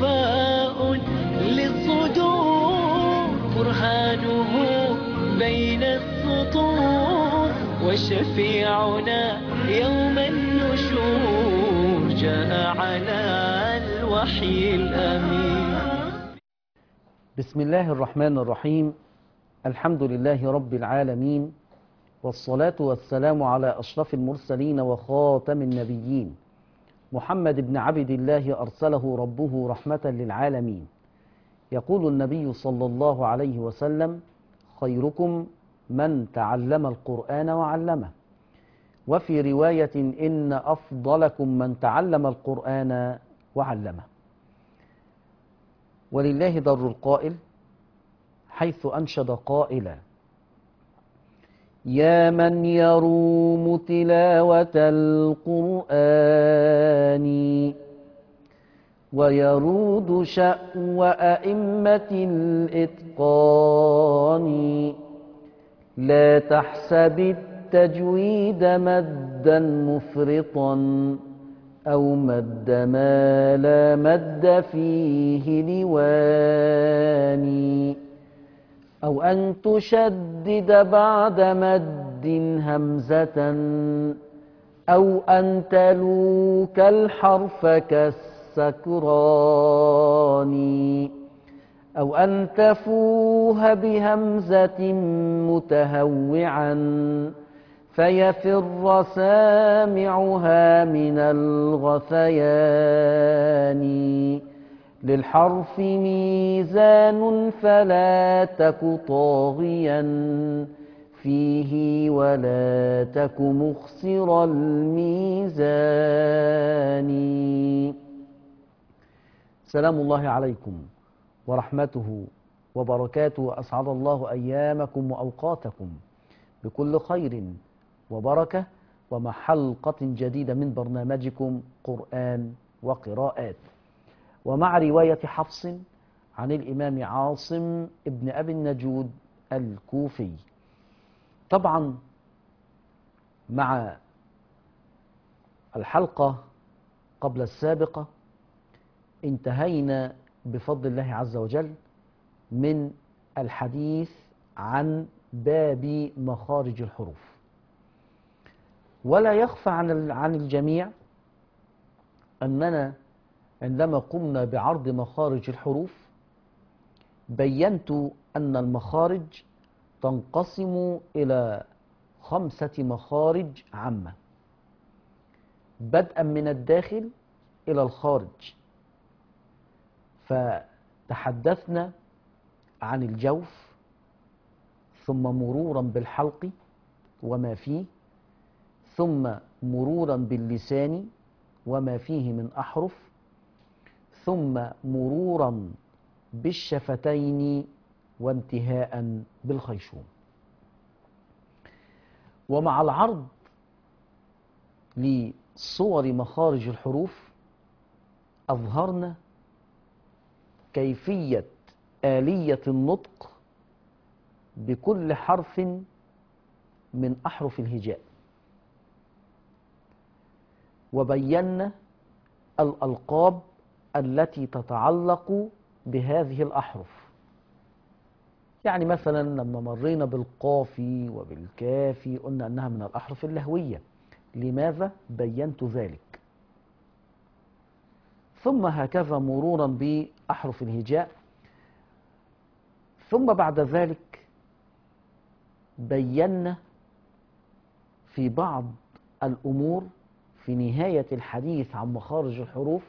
شفاء للصدور برهانه بين السطور وشفيعنا يوم النشور جاء على الوحي الأمين بسم الله الرحمن الرحيم الحمد لله رب العالمين والصلاة والسلام على أشرف المرسلين وخاتم النبيين محمد بن عبد الله أرسله ربه رحمة للعالمين يقول النبي صلى الله عليه وسلم خيركم من تعلم القرآن وعلمه وفي رواية إن أفضلكم من تعلم القرآن وعلمه ولله در القائل حيث أنشد قائلا يا من يروم تلاوة القرآن ويرود شأو أئمة الإتقان لا تحسب التجويد مدا مفرطا أو مد ما لا مد فيه لواني أو أن تشدد بعد مد همزة أو أن تلوك الحرف كالسكران أو أن تفوه بهمزة متهوعا فيفر سامعها من الغثيان للحرف ميزان فلا تك طاغيا فيه ولا تك مخسر الميزان سلام الله عليكم ورحمته وبركاته أسعد الله أيامكم وأوقاتكم بكل خير وبركة ومع حلقة جديدة من برنامجكم قرآن وقراءات ومع رواية حفص عن الإمام عاصم ابن أبي النجود الكوفي طبعا مع الحلقة قبل السابقة انتهينا بفضل الله عز وجل من الحديث عن باب مخارج الحروف ولا يخفى عن عن الجميع أننا عندما قمنا بعرض مخارج الحروف بينت أن المخارج تنقسم إلى خمسة مخارج عامة بدءا من الداخل إلى الخارج فتحدثنا عن الجوف ثم مرورا بالحلق وما فيه ثم مرورا باللسان وما فيه من أحرف ثم مرورا بالشفتين وانتهاء بالخيشوم ومع العرض لصور مخارج الحروف أظهرنا كيفية آلية النطق بكل حرف من أحرف الهجاء وبينا الألقاب التي تتعلق بهذه الأحرف يعني مثلا لما مرينا بالقاف وبالكاف قلنا أنها من الأحرف اللهوية لماذا بينت ذلك ثم هكذا مرورا بأحرف الهجاء ثم بعد ذلك بينا في بعض الأمور في نهاية الحديث عن مخارج الحروف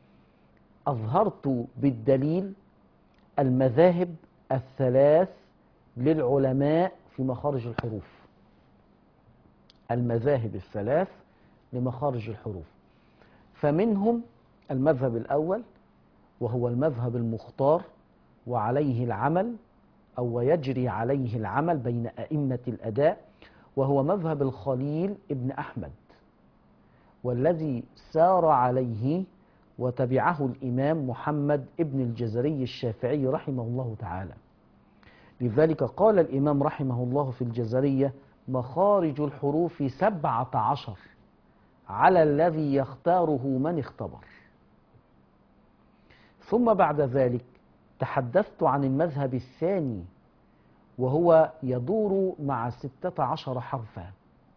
أظهرت بالدليل المذاهب الثلاث للعلماء في مخارج الحروف المذاهب الثلاث لمخارج الحروف فمنهم المذهب الأول وهو المذهب المختار وعليه العمل أو ويجري عليه العمل بين أئمة الأداء وهو مذهب الخليل ابن أحمد والذي سار عليه وتبعه الإمام محمد ابن الجزري الشافعي رحمه الله تعالى لذلك قال الإمام رحمه الله في الجزرية مخارج الحروف سبعة عشر على الذي يختاره من اختبر ثم بعد ذلك تحدثت عن المذهب الثاني وهو يدور مع ستة عشر حرفا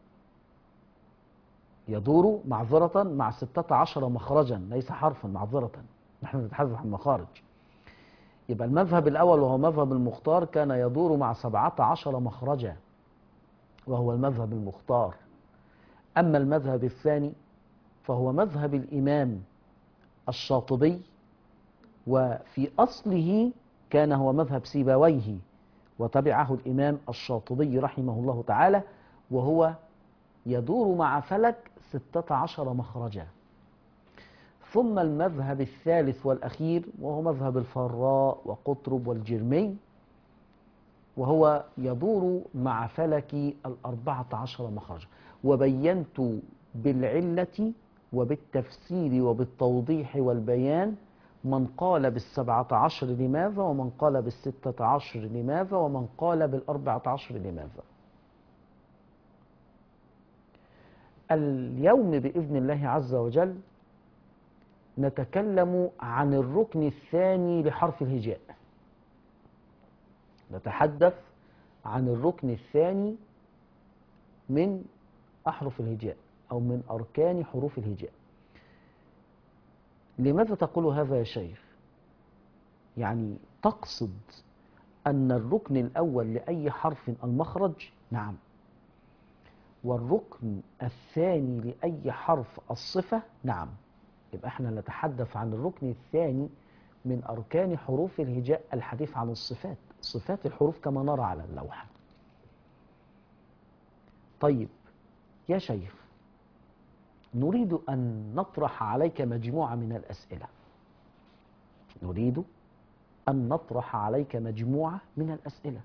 يدور معذرة مع ستة عشر مخرجا ليس حرفا معذرة نحن نتحدث عن مخارج يبقى المذهب الأول وهو مذهب المختار كان يدور مع سبعة عشر مخرجا وهو المذهب المختار أما المذهب الثاني فهو مذهب الإمام الشاطبي وفي أصله كان هو مذهب سيبويه وتبعه الإمام الشاطبي رحمه الله تعالى وهو يدور مع فلك ستة عشر مخرجا ثم المذهب الثالث والأخير وهو مذهب الفراء وقطرب والجرمي وهو يدور مع فلك الأربعة عشر مخرجا وبينت بالعلة وبالتفسير وبالتوضيح والبيان من قال بالسبعة عشر لماذا ومن قال بالستة عشر لماذا ومن قال بالأربعة عشر لماذا اليوم بإذن الله عز وجل نتكلم عن الركن الثاني لحرف الهجاء نتحدث عن الركن الثاني من أحرف الهجاء أو من أركان حروف الهجاء لماذا تقول هذا يا شيخ يعني تقصد أن الركن الأول لأي حرف المخرج نعم والركن الثاني لأي حرف الصفة نعم يبقى احنا نتحدث عن الركن الثاني من أركان حروف الهجاء الحديث عن الصفات صفات الحروف كما نرى على اللوحة طيب يا شيخ نريد أن نطرح عليك مجموعة من الأسئلة نريد أن نطرح عليك مجموعة من الأسئلة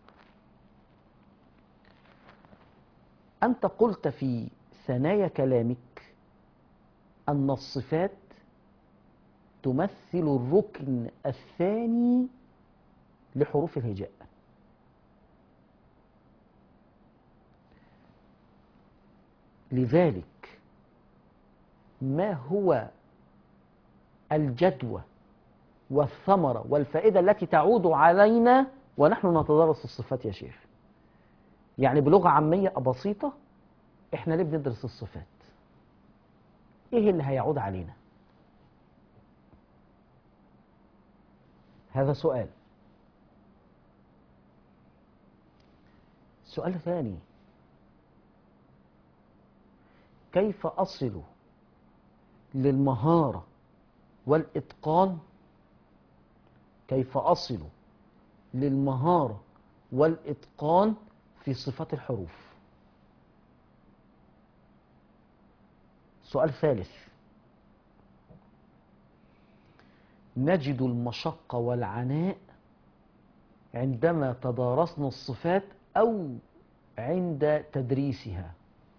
أنت قلت في ثنايا كلامك أن الصفات تمثل الركن الثاني لحروف الهجاء لذلك ما هو الجدوى والثمرة والفائدة التي تعود علينا ونحن نتدرس الصفات يا شيخ يعني بلغة عامية بسيطة احنا ليه بندرس الصفات ايه اللي هيعود علينا هذا سؤال سؤال ثاني كيف أصل للمهارة والإتقان كيف أصل للمهارة والإتقان في صفات الحروف سؤال ثالث نجد المشقة والعناء عندما تدارسنا الصفات أو عند تدريسها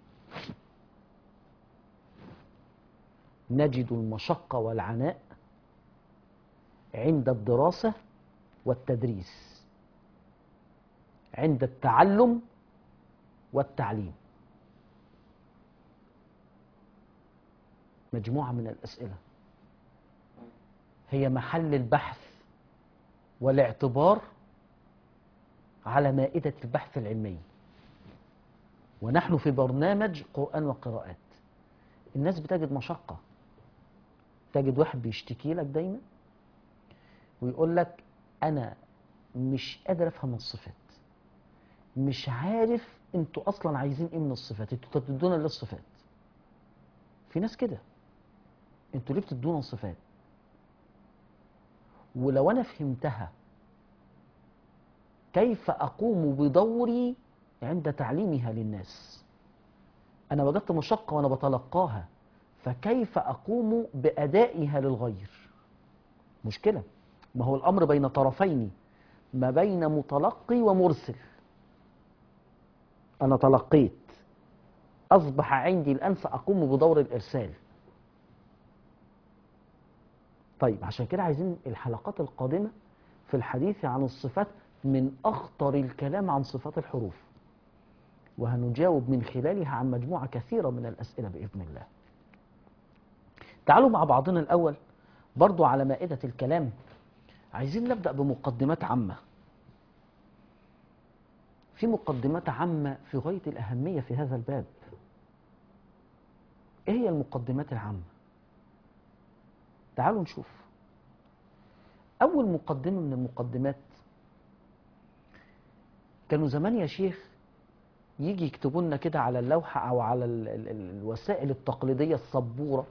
نجد المشقة والعناء عند الدراسة والتدريس عند التعلم والتعليم مجموعة من الأسئلة هي محل البحث والاعتبار على مائدة البحث العلمي ونحن في برنامج قرآن وقراءات الناس بتجد مشقة تجد واحد بيشتكي لك دايما ويقول لك أنا مش قادر أفهم الصفات مش عارف انتوا أصلا عايزين إيه من الصفات انتوا بتدونا ليه الصفات في ناس كده انتوا ليه بتدونا الصفات ولو أنا فهمتها كيف أقوم بدوري عند تعليمها للناس أنا وجدت مشقة وأنا بتلقاها فكيف أقوم بأدائها للغير مشكلة ما هو الأمر بين طرفين ما بين متلقي ومرسل أنا تلقيت أصبح عندي الآن سأقوم بدور الإرسال طيب عشان كده عايزين الحلقات القادمة في الحديث عن الصفات من أخطر الكلام عن صفات الحروف وهنجاوب من خلالها عن مجموعة كثيرة من الأسئلة بإذن الله تعالوا مع بعضنا الأول برضو على مائدة الكلام عايزين نبدأ بمقدمات عامة في مقدمات عامة في غاية الأهمية في هذا الباب إيه هي المقدمات العامة تعالوا نشوف أول مقدمة من المقدمات كانوا زمان يا شيخ يجي يكتبوا لنا كده على اللوحة أو على ال ال ال الوسائل التقليدية السبورة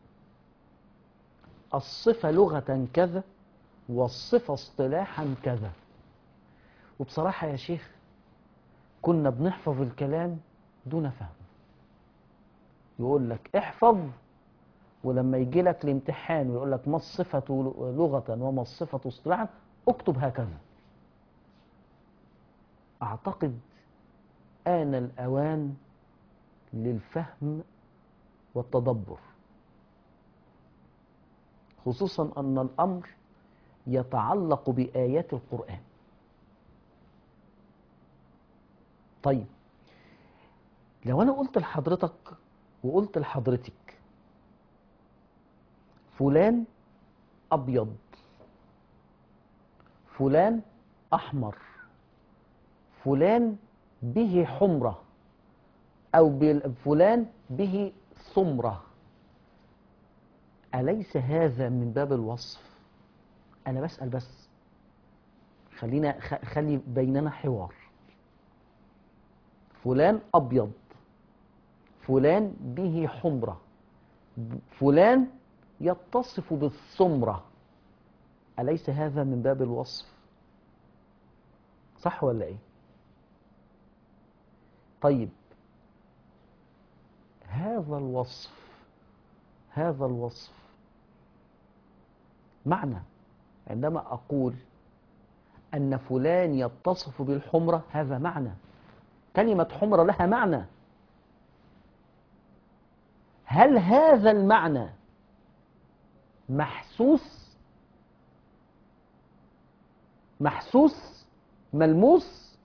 الصفة لغة كذا والصفة اصطلاحا كذا وبصراحة يا شيخ كنا بنحفظ الكلام دون فهم يقول لك احفظ ولما يجي لك الامتحان ويقول لك ما الصفة لغة وما الصفة اصطلاحا اكتب هكذا أعتقد آن الأوان للفهم والتدبر خصوصا أن الأمر يتعلق بآيات القرآن طيب لو أنا قلت لحضرتك وقلت لحضرتك فلان أبيض فلان أحمر فلان به حمرة أو بال- فلان به سمرة أليس هذا من باب الوصف أنا بسأل بس خلينا خ- خلي بيننا حوار فلان أبيض فلان به حمرة فلان يتصف بالسمرة أليس هذا من باب الوصف صح ولا إيه طيب هذا الوصف هذا الوصف معنى عندما أقول أن فلان يتصف بالحمرة هذا معنى كلمة حمرة لها معنى هل هذا المعنى محسوس محسوس ملموس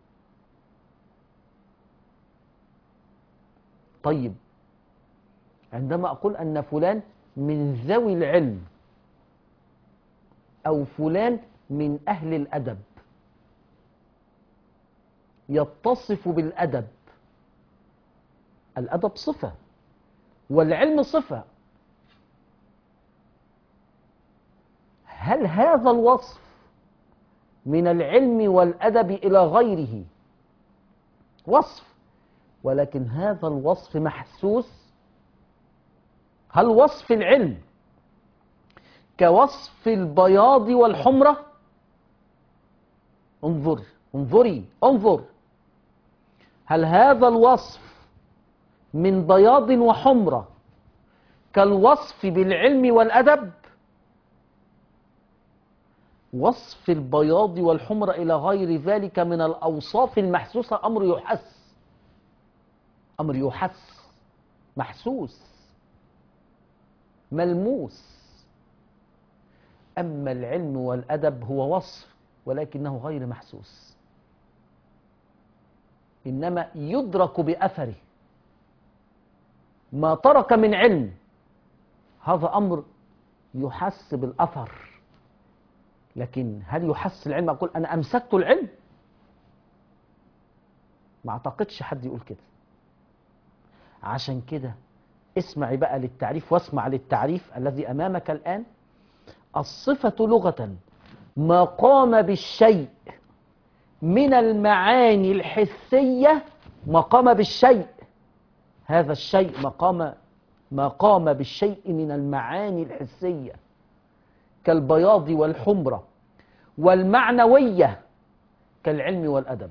طيب عندما أقول أن فلان من ذوي العلم أو فلان من أهل الأدب يتصف بالأدب الأدب صفة والعلم صفة هل هذا الوصف من العلم والأدب إلى غيره وصف ولكن هذا الوصف محسوس هل وصف العلم كوصف البياض والحمرة انظر انظري انظر هل هذا الوصف من بياض وحمرة كالوصف بالعلم والأدب وصف البياض والحمرة إلى غير ذلك من الأوصاف المحسوسة أمر يحس أمر يحس محسوس ملموس أما العلم والأدب هو وصف ولكنه غير محسوس إنما يدرك بأثره ما ترك من علم هذا أمر يحس بالأثر لكن هل يحس العلم أقول أنا أمسكت العلم ما أعتقدش حد يقول كده عشان كده اسمعي بقى للتعريف واسمع للتعريف الذي أمامك الآن الصفة لغة ما قام بالشيء من المعاني الحسية ما قام بالشيء هذا الشيء ما قام ما قام بالشيء من المعاني الحسية كالبياض والحمرة والمعنوية كالعلم والأدب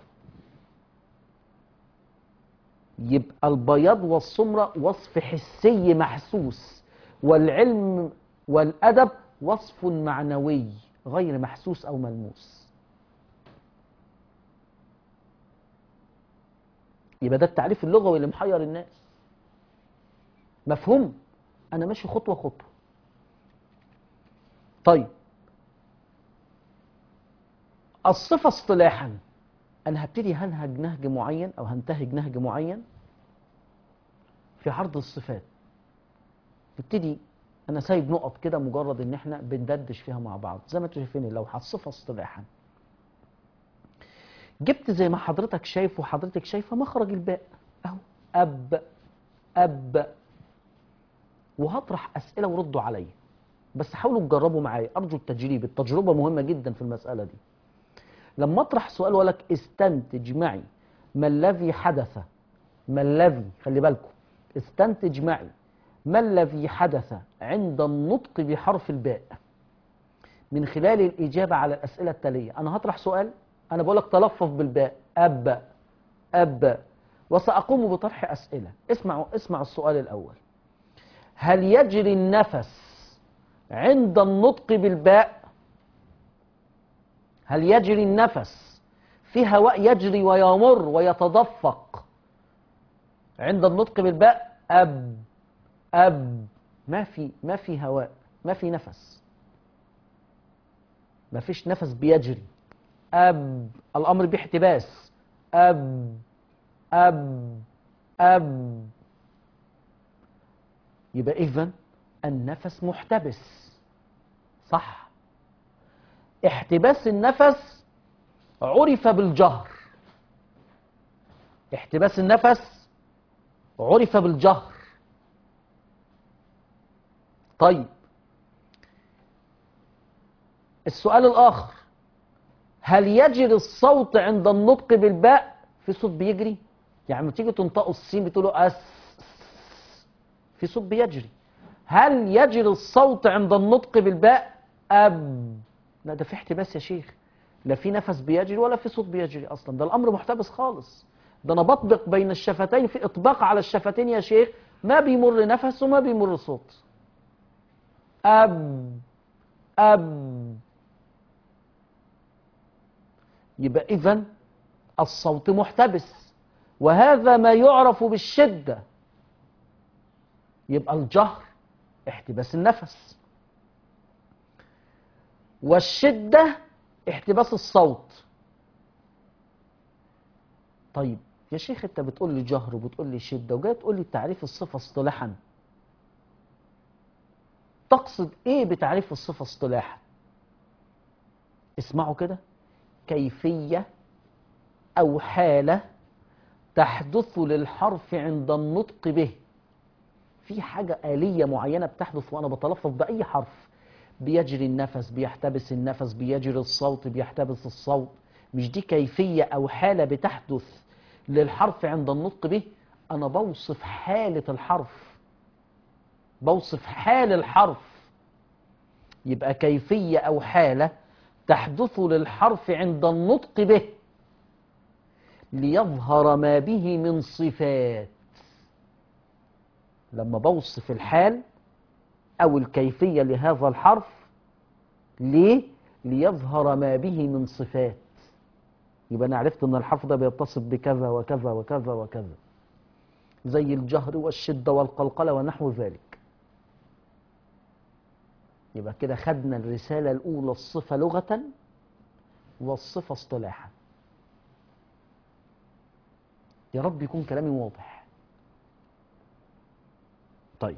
يبقى البياض والسمرة وصف حسي محسوس والعلم والأدب وصف معنوي غير محسوس أو ملموس يبقى ده التعريف اللغوي اللي محير الناس مفهوم أنا ماشي خطوة خطوة طيب الصفة اصطلاحا أنا هبتدي هنهج نهج معين أو هنتهج نهج معين في عرض الصفات نبتدي انا سايب نقط كده مجرد ان احنا بندردش فيها مع بعض زي ما انتم شايفين اللوحه الصفه اصطلاحا جبت زي ما حضرتك شايف وحضرتك شايفه مخرج الباء اهو اب اب وهطرح اسئله وردوا عليا بس حاولوا تجربوا معايا ارجو التجريب التجربه مهمه جدا في المساله دي لما اطرح سؤال ولك استنتج معي ما الذي حدث ما الذي خلي بالكم استنتج معي ما الذي حدث عند النطق بحرف الباء من خلال الإجابة على الأسئلة التالية أنا هطرح سؤال أنا بقول لك تلفظ بالباء أب أب وسأقوم بطرح أسئلة اسمعوا اسمع السؤال الأول هل يجري النفس عند النطق بالباء هل يجري النفس في هواء يجري ويمر ويتدفق عند النطق بالباء أب أب ما في ما في هواء ما في نفس ما فيش نفس بيجري أب الأمر باحتباس أب أب أب يبقى إذن النفس محتبس صح احتباس النفس عرف بالجهر احتباس النفس عرف بالجهر طيب السؤال الآخر هل يجري الصوت عند النطق بالباء في صوت بيجري يعني لما تيجي تنطقوا السين بتقولوا أس في صوت بيجري هل يجري الصوت عند النطق بالباء أب لا ده في احتباس يا شيخ لا في نفس بيجري ولا في صوت بيجري أصلا ده الأمر محتبس خالص ده أنا بطبق بين الشفتين في إطباق على الشفتين يا شيخ ما بيمر نفس وما بيمر صوت أب أب يبقى إذن الصوت محتبس وهذا ما يعرف بالشدة يبقى الجهر احتباس النفس والشدة احتباس الصوت طيب يا شيخ انت بتقول لي جهر وبتقول لي شدة وجاي تقول لي تعريف الصفة اصطلاحا تقصد ايه بتعريف الصفة اصطلاحا اسمعوا كده كيفية او حالة تحدث للحرف عند النطق به في حاجة آلية معينة بتحدث وأنا بتلفظ بأي حرف بيجري النفس بيحتبس النفس بيجري الصوت بيحتبس الصوت مش دي كيفية أو حالة بتحدث للحرف عند النطق به أنا بوصف حالة الحرف بوصف حال الحرف يبقى كيفية أو حالة تحدث للحرف عند النطق به ليظهر ما به من صفات لما بوصف الحال أو الكيفية لهذا الحرف ليه؟ ليظهر ما به من صفات يبقى أنا عرفت أن الحرف ده بيتصف بكذا وكذا وكذا وكذا زي الجهر والشدة والقلقلة ونحو ذلك يبقى كده خدنا الرسالة الأولى الصفة لغة والصفة اصطلاحا يا رب يكون كلامي واضح طيب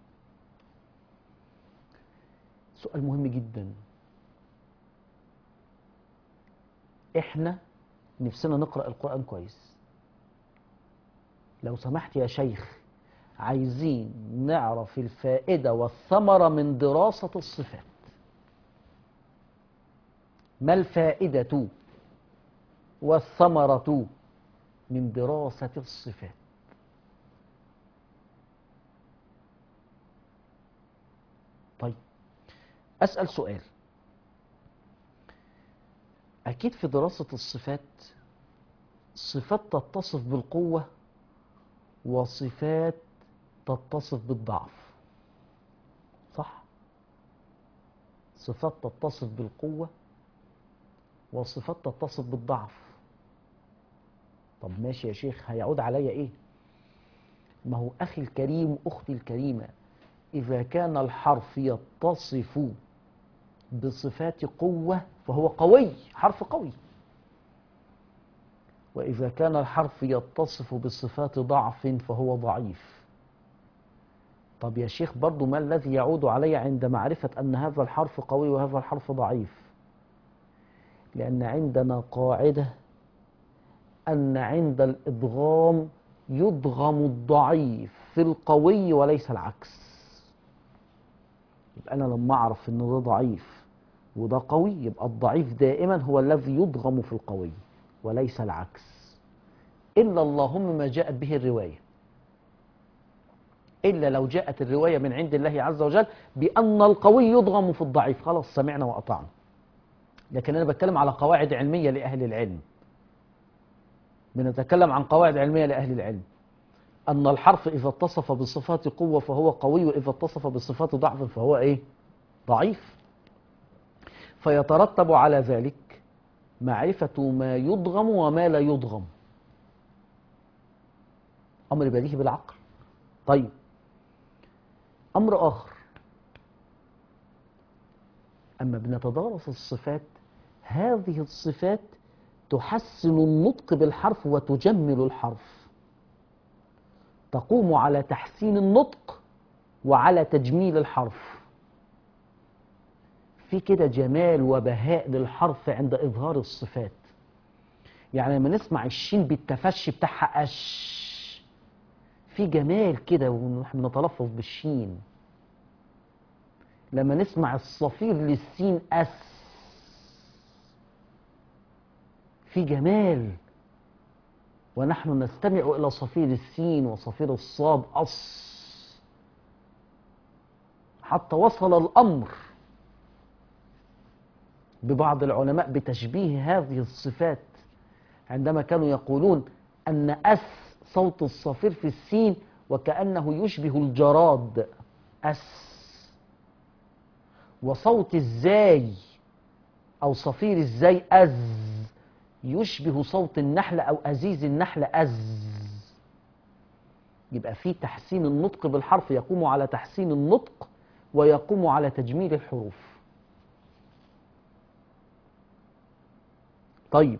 سؤال مهم جدا احنا نفسنا نقرأ القرآن كويس لو سمحت يا شيخ عايزين نعرف الفائدة والثمرة من دراسة الصفات ما الفائدة والثمرة من دراسة الصفات طيب أسأل سؤال أكيد في دراسة الصفات صفات تتصف بالقوة وصفات تتصف بالضعف صح صفات تتصف بالقوة وصفات تتصف بالضعف طب ماشي يا شيخ هيعود عليا ايه ما هو اخي الكريم اختي الكريمة اذا كان الحرف يتصف بصفات قوة فهو قوي حرف قوي وإذا كان الحرف يتصف بصفات ضعف فهو ضعيف طب يا شيخ برضو ما الذي يعود علي عند معرفة أن هذا الحرف قوي وهذا الحرف ضعيف لأن عندنا قاعدة أن عند الإدغام يدغم الضعيف في القوي وليس العكس يبقى أنا لما أعرف أن ده ضعيف وده قوي يبقى الضعيف دائما هو الذي يدغم في القوي وليس العكس إلا اللهم ما جاءت به الرواية إلا لو جاءت الرواية من عند الله عز وجل بأن القوي يضغم في الضعيف خلاص سمعنا وأطعنا لكن أنا بتكلم على قواعد علمية لأهل العلم بنتكلم عن قواعد علمية لأهل العلم أن الحرف إذا اتصف بصفات قوة فهو قوي وإذا اتصف بصفات ضعف فهو إيه؟ ضعيف فيترتب على ذلك معرفة ما يضغم وما لا يضغم أمر بديهي بالعقل طيب أمر آخر أما بنتدارس الصفات هذه الصفات تحسن النطق بالحرف وتجمل الحرف تقوم على تحسين النطق وعلى تجميل الحرف في كده جمال وبهاء للحرف عند إظهار الصفات يعني لما نسمع الشين بالتفشي بتاعها أش في جمال كده ونحن بنتلفظ بالشين لما نسمع الصفير للسين أس في جمال ونحن نستمع إلى صفير السين وصفير الصاد أص حتى وصل الأمر ببعض العلماء بتشبيه هذه الصفات عندما كانوا يقولون أن أس صوت الصفير في السين وكأنه يشبه الجراد أس وصوت الزاي أو صفير الزاي أز يشبه صوت النحل أو أزيز النحل أز يبقى في تحسين النطق بالحرف يقوم على تحسين النطق ويقوم على تجميل الحروف طيب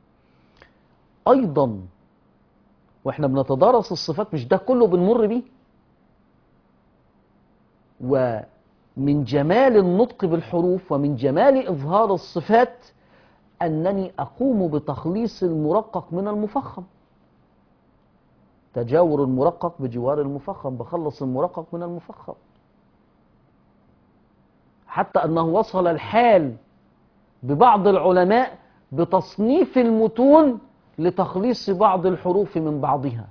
أيضا واحنا بنتدارس الصفات مش ده كله بنمر بيه ومن جمال النطق بالحروف ومن جمال إظهار الصفات أنني أقوم بتخليص المرقق من المفخم تجاور المرقق بجوار المفخم بخلص المرقق من المفخم حتى أنه وصل الحال ببعض العلماء بتصنيف المتون لتخليص بعض الحروف من بعضها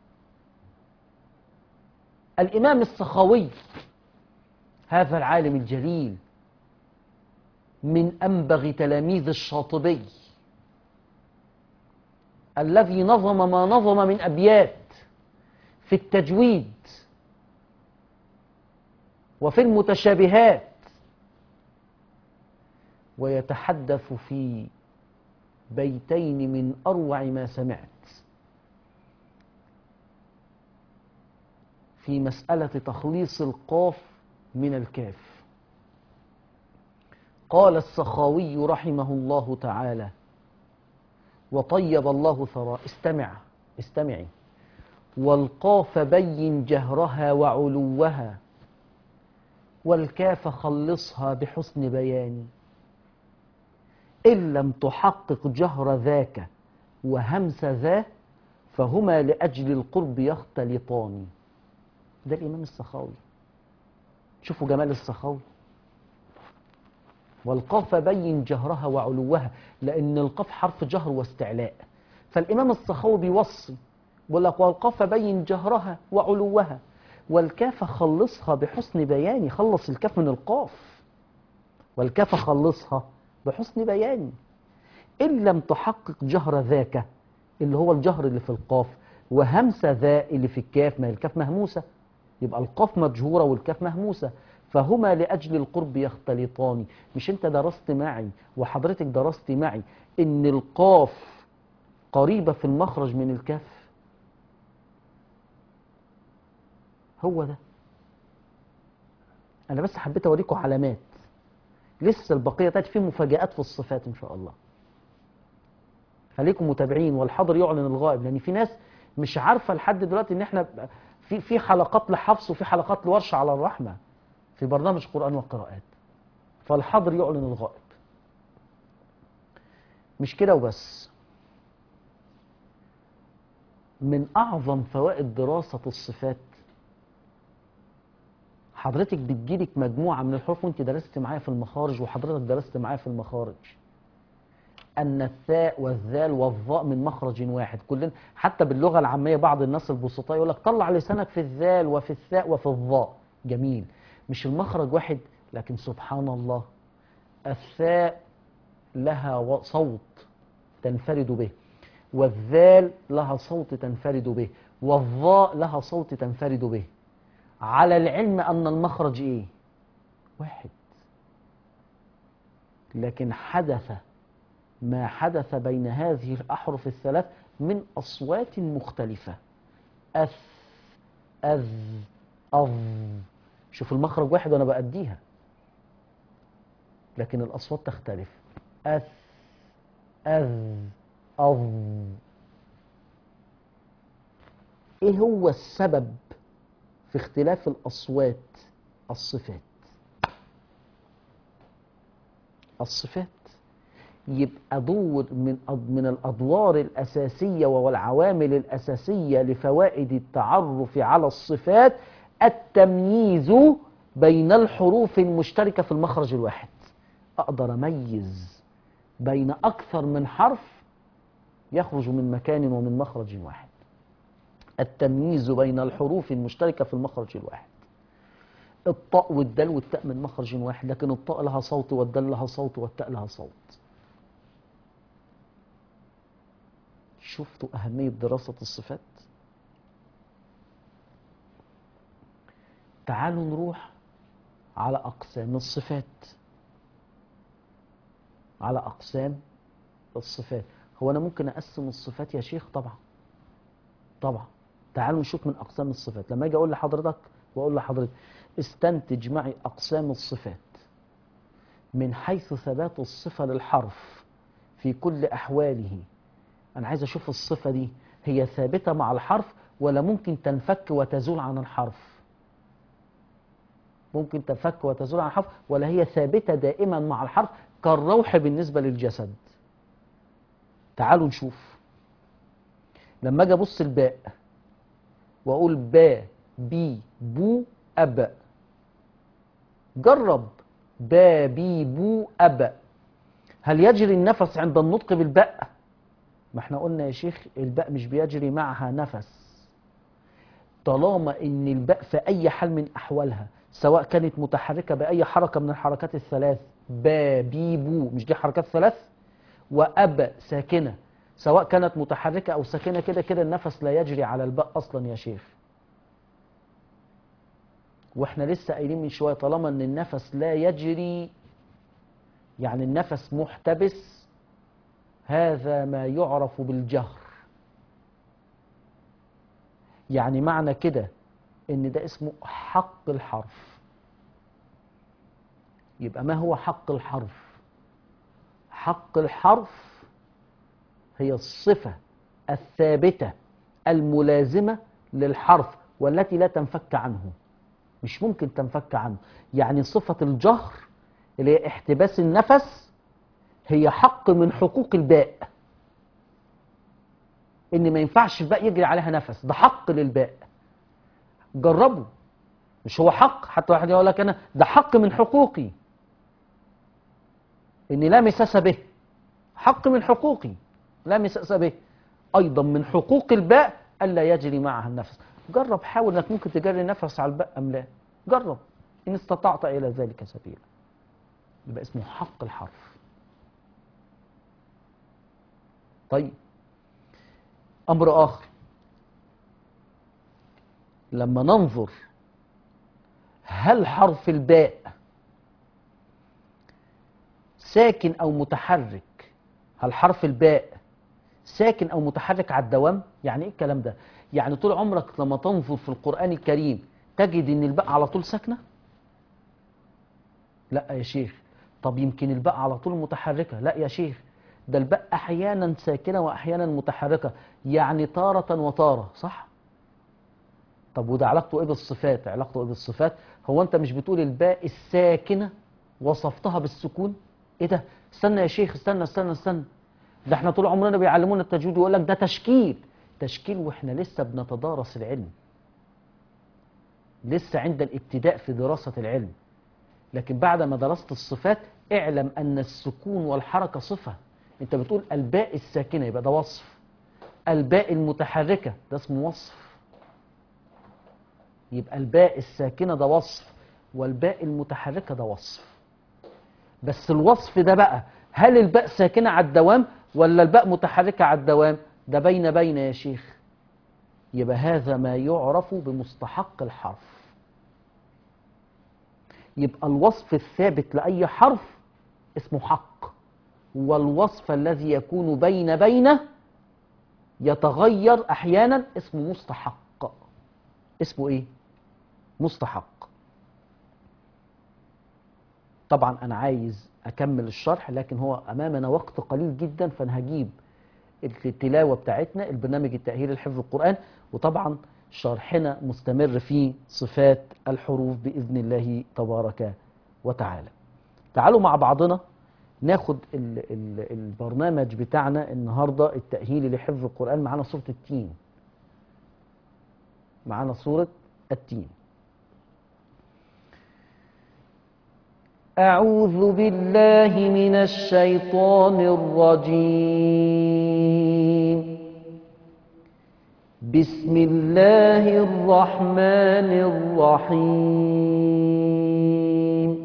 الإمام السخاوي هذا العالم الجليل من أنبغ تلاميذ الشاطبي الذي نظم ما نظم من أبيات في التجويد وفي المتشابهات ويتحدث في بيتين من أروع ما سمعت في مسألة تخليص القاف من الكاف قال السخاوي رحمه الله تعالى وطيب الله ثرى استمع استمعي والقاف بين جهرها وعلوها والكاف خلصها بحسن بيان إن لم تحقق جهر ذاك وهمس ذا فهما لأجل القرب يختلطان ده الإمام السخاوي شوفوا جمال السخاوي والقاف بين جهرها وعلوها لأن القاف حرف جهر واستعلاء فالإمام السخاوي بيوصي بيقول لك والقاف بين جهرها وعلوها والكاف خلصها بحسن بيان خلص الكاف من القاف والكاف خلصها بحسن بيان إن لم تحقق جهر ذاك اللي هو الجهر اللي في القاف وهمس ذا اللي في الكاف ما هي الكاف مهموسة يبقى القاف مجهورة والكاف مهموسة فهما لأجل القرب يختلطان مش انت درست معي وحضرتك درست معي ان القاف قريبة في المخرج من الكاف هو ده انا بس حبيت اوريكم علامات لسه البقية تأتي فيه مفاجآت في الصفات ان شاء الله خليكم متابعين والحاضر يعلن الغائب لان في ناس مش عارفة لحد دلوقتي ان احنا في في حلقات لحفص وفي حلقات لورش على الرحمة في برنامج قرآن وقراءات فالحاضر يعلن الغائب مش كده وبس من أعظم فوائد دراسة الصفات حضرتك بتجيلك مجموعة من الحروف وانت درست معايا في المخارج وحضرتك درست معايا في المخارج أن الثاء والذال والظاء من مخرج واحد كلنا حتى باللغة العامية بعض الناس البسطاء يقول لك طلع لسانك في الذال وفي الثاء وفي الظاء جميل مش المخرج واحد لكن سبحان الله الثاء لها و- صوت تنفرد به والذال لها صوت تنفرد به والظاء لها صوت تنفرد به على العلم أن المخرج إيه واحد لكن حدث ما حدث بين هذه الأحرف الثلاث من أصوات مختلفة أث أذ أظ شوف المخرج واحد وأنا بأديها لكن الأصوات تختلف أث أذ أظ إيه هو السبب في اختلاف الأصوات الصفات الصفات يبقى دور من أد- من الادوار الاساسيه والعوامل الاساسيه لفوائد التعرف على الصفات التمييز بين الحروف المشتركه في المخرج الواحد اقدر اميز بين اكثر من حرف يخرج من مكان ومن مخرج واحد التمييز بين الحروف المشتركه في المخرج الواحد الطاء والدال والتاء من مخرج واحد لكن الطاء لها صوت والدال لها صوت والتاء لها صوت شفتوا أهمية دراسة الصفات تعالوا نروح على أقسام الصفات على أقسام الصفات هو أنا ممكن أقسم الصفات يا شيخ طبعا طبعا تعالوا نشوف من أقسام الصفات لما أجي أقول لحضرتك وأقول لحضرتك استنتج معي أقسام الصفات من حيث ثبات الصفة للحرف في كل أحواله أنا عايز أشوف الصفة دي هي ثابتة مع الحرف ولا ممكن تنفك وتزول عن الحرف ممكن تنفك وتزول عن الحرف ولا هي ثابتة دائما مع الحرف كالروح بالنسبة للجسد تعالوا نشوف لما أجي أبص الباء وأقول با بي بو أب جرب با بي بو أب هل يجري النفس عند النطق بالباء ما احنا قلنا يا شيخ الباء مش بيجري معها نفس طالما ان الباء في اي حال من احوالها سواء كانت متحركة باي حركة من الحركات الثلاث با بي بو مش دي حركات ثلاث واب ساكنة سواء كانت متحركة او ساكنة كده كده النفس لا يجري على الباء اصلا يا شيخ واحنا لسه قايلين من شوية طالما ان النفس لا يجري يعني النفس محتبس هذا ما يعرف بالجهر يعني معنى كده ان ده اسمه حق الحرف يبقى ما هو حق الحرف حق الحرف هي الصفة الثابتة الملازمة للحرف والتي لا تنفك عنه مش ممكن تنفك عنه يعني صفة الجهر اللي هي احتباس النفس هي حق من حقوق الباء ان ما ينفعش الباء يجري عليها نفس ده حق للباء جربوا مش هو حق حتى واحد يقول لك انا ده حق من حقوقي اني لا مساس به حق من حقوقي لا مساس به ايضا من حقوق الباء الا يجري معها النفس جرب حاول انك ممكن تجري نفس على الباء ام لا جرب ان استطعت الى ذلك سبيلا يبقى اسمه حق الحرف طيب امر اخر لما ننظر هل حرف الباء ساكن او متحرك هل حرف الباء ساكن او متحرك على الدوام يعني ايه الكلام ده يعني طول عمرك لما تنظر في القرآن الكريم تجد ان الباء على طول ساكنة لا يا شيخ طب يمكن الباء على طول متحركة لا يا شيخ ده الباء احيانا ساكنة واحيانا متحركة يعني تارة وتارة صح طب وده علاقته ايه بالصفات علاقته ايه بالصفات هو انت مش بتقول الباء الساكنه وصفتها بالسكون ايه ده استنى يا شيخ استنى استنى استنى ده احنا طول عمرنا بيعلمونا التجويد ويقول لك ده تشكيل تشكيل واحنا لسه بنتدارس العلم لسه عند الابتداء في دراسة العلم لكن بعد ما درست الصفات اعلم أن السكون والحركة صفة انت بتقول الباء الساكنة يبقى ده وصف الباء المتحركة ده اسمه وصف يبقى الباء الساكنة ده وصف والباء المتحركة ده وصف بس الوصف ده بقى هل الباء ساكنة على الدوام ولا الباء متحركة على الدوام ده بين بين يا شيخ يبقى هذا ما يعرف بمستحق الحرف يبقى الوصف الثابت لأي حرف اسمه حق والوصف الذي يكون بين بينه يتغير أحيانا اسمه مستحق اسمه إيه؟ مستحق طبعا أنا عايز أكمل الشرح لكن هو أمامنا وقت قليل جدا فأنا هجيب التلاوة بتاعتنا البرنامج التأهيل لحفظ القرآن وطبعا شرحنا مستمر في صفات الحروف بإذن الله تبارك وتعالى تعالوا مع بعضنا ناخد ال ال البرنامج بتاعنا النهاردة التأهيلي لحفظ القرآن معانا سورة التين معانا سورة التين أعوذ بالله من الشيطان الرجيم بسم الله الرحمن الرحيم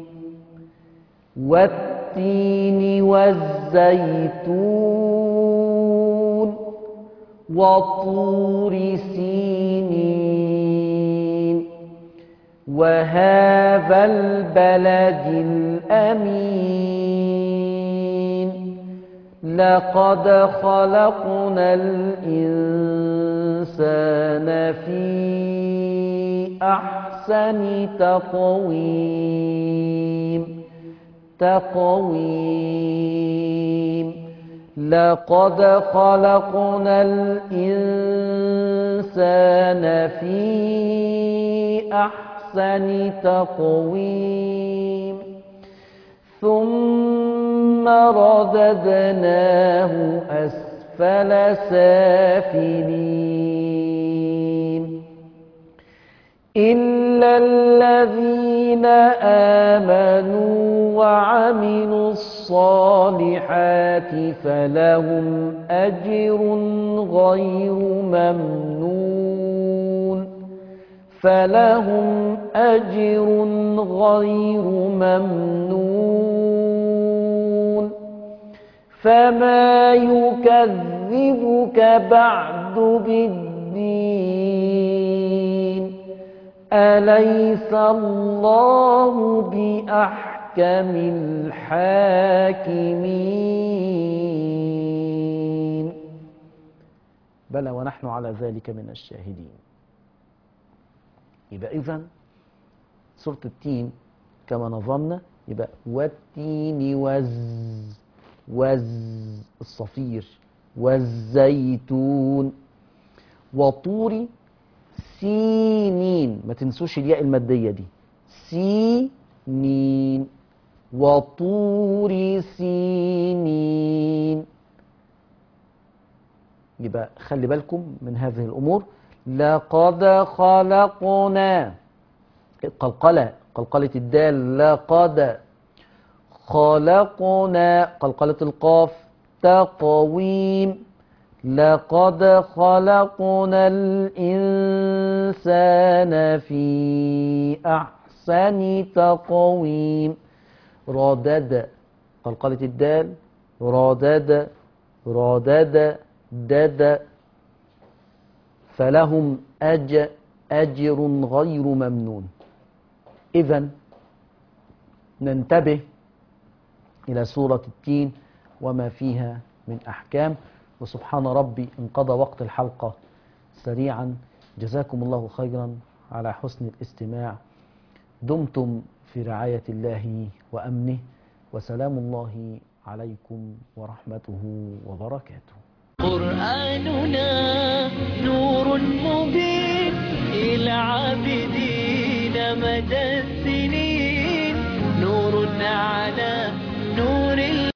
والتين والزيتون وطور سينين وهذا البلد الأمين لقد خلقنا الإنسان في أحسن تقويم تقويم لقد خلقنا الإنسان في أحسن تقويم ثم رددناه أسفل سافلين إلا الذين آمنوا وعملوا الصالحات فلهم أجر غير ممنون فلهم أجر غير ممنون فما يكذبك بعد بالدين أليس الله بأحكم الحاكمين بلى ونحن على ذلك من الشاهدين يبقى إذا سورة التين كما نظمنا يبقى والتين وز وز الصفير والزيتون وطور سينين ما تنسوش الياء المادية دي سينين وطور سينين يبقى خلي بالكم من هذه الأمور لقد خلقنا قلقلة قلقلة الدال لقد خلقنا قلقلة القاف تقويم لقد خلقنا الإنسان في أحسن تقويم ردد قلقلة الدال ردد ردد دد فلهم أج أجر غير ممنون إذا ننتبه إلى سورة التين وما فيها من أحكام وسبحان ربي انقضى وقت الحلقة سريعا جزاكم الله خيرا على حسن الاستماع دمتم في رعاية الله وأمنه وسلام الله عليكم ورحمته وبركاته قرآننا نور مبين إلى مدى السنين